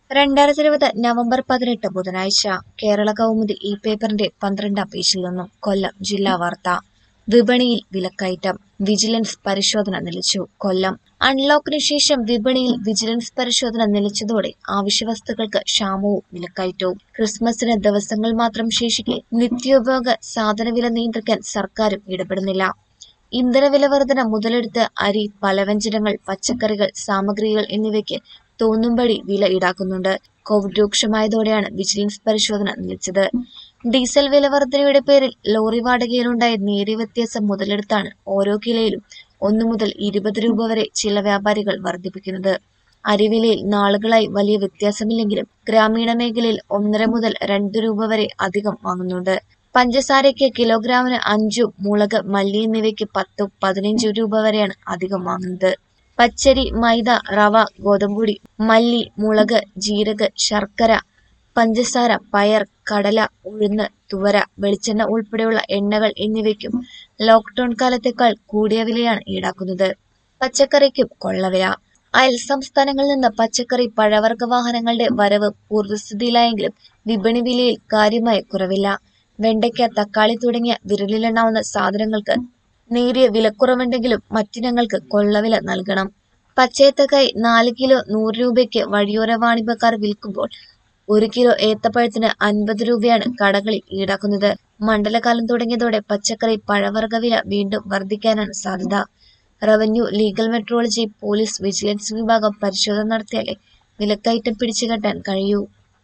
രണ്ടായിരത്തി ഇരുപത് നവംബർ പതിനെട്ട് ബുധനാഴ്ച കേരള കൗമുദി ഈ പേപ്പറിന്റെ പന്ത്രണ്ടാം പേജിൽ നിന്നും കൊല്ലം ജില്ലാ വാർത്ത വിപണിയിൽ വിലക്കയറ്റം വിജിലൻസ് പരിശോധന നിലച്ചു കൊല്ലം അൺലോക്കിന് ശേഷം വിപണിയിൽ വിജിലൻസ് പരിശോധന നിലച്ചതോടെ ആവശ്യവസ്തുക്കൾക്ക് ക്ഷാമവും വിലക്കയറ്റവും ക്രിസ്മസിന് ദിവസങ്ങൾ മാത്രം ശേഷിക്കെ നിത്യോപയോഗ സാധനവില നിയന്ത്രിക്കാൻ സർക്കാരും ഇടപെടുന്നില്ല ഇന്ധനവില വർധന മുതലെടുത്ത് അരി പലവ്യഞ്ജനങ്ങൾ പച്ചക്കറികൾ സാമഗ്രികൾ എന്നിവയ്ക്ക് തോന്നുംപടി വില ഈടാക്കുന്നുണ്ട് കോവിഡ് രൂക്ഷമായതോടെയാണ് വിജിലൻസ് പരിശോധന നിലച്ചത് ഡീസൽ വില വർധനയുടെ പേരിൽ ലോറി വാടകയിലുണ്ടായ നേരിയ വ്യത്യാസം മുതലെടുത്താണ് ഓരോ കിലോയിലും ഒന്നു മുതൽ ഇരുപത് രൂപ വരെ ചില വ്യാപാരികൾ വർദ്ധിപ്പിക്കുന്നത് അരിവിലയിൽ നാളുകളായി വലിയ വ്യത്യാസമില്ലെങ്കിലും ഗ്രാമീണ മേഖലയിൽ ഒന്നര മുതൽ രണ്ട് രൂപ വരെ അധികം വാങ്ങുന്നുണ്ട് പഞ്ചസാരയ്ക്ക് കിലോഗ്രാമിന് അഞ്ചും മുളക് മല്ലി എന്നിവയ്ക്ക് പത്തും പതിനഞ്ചും രൂപ വരെയാണ് അധികം വാങ്ങുന്നത് പച്ചരി മൈദ റവ ഗോതമ്പുപൊടി മല്ലി മുളക് ജീരക ശർക്കര പഞ്ചസാര പയർ കടല ഉഴുന്ന് തുവര വെളിച്ചെണ്ണ ഉൾപ്പെടെയുള്ള എണ്ണകൾ എന്നിവയ്ക്കും ലോക്ക്ഡൌൺ കാലത്തേക്കാൾ കൂടിയ വിലയാണ് ഈടാക്കുന്നത് പച്ചക്കറിക്കും കൊള്ളവില അയൽ സംസ്ഥാനങ്ങളിൽ നിന്ന് പച്ചക്കറി പഴവർഗ വാഹനങ്ങളുടെ വരവ് പൂർവ്വസ്ഥിതിയിലായെങ്കിലും വിപണി വിലയിൽ കാര്യമായ കുറവില്ല വെണ്ടയ്ക്ക തക്കാളി തുടങ്ങിയ വിരലിലെണ്ണാവുന്ന സാധനങ്ങൾക്ക് നേരിയ വിലക്കുറവുണ്ടെങ്കിലും മറ്റിനങ്ങൾക്ക് കൊള്ളവില നൽകണം പച്ചയത്തക്കായി നാല് കിലോ നൂറ് രൂപയ്ക്ക് വഴിയോര വാണിഭക്കാർ വിൽക്കുമ്പോൾ ഒരു കിലോ ഏത്തപ്പഴത്തിന് അൻപത് രൂപയാണ് കടകളിൽ ഈടാക്കുന്നത് മണ്ഡലകാലം തുടങ്ങിയതോടെ പച്ചക്കറി പഴവർഗ വില വീണ്ടും വർദ്ധിക്കാനാണ് സാധ്യത revenue legal metrology police vigilance വിഭാഗം പരിശോധന നടത്തിയാലേ വിലക്കയറ്റം പിടിച്ചുകെട്ടാൻ കഴിയൂ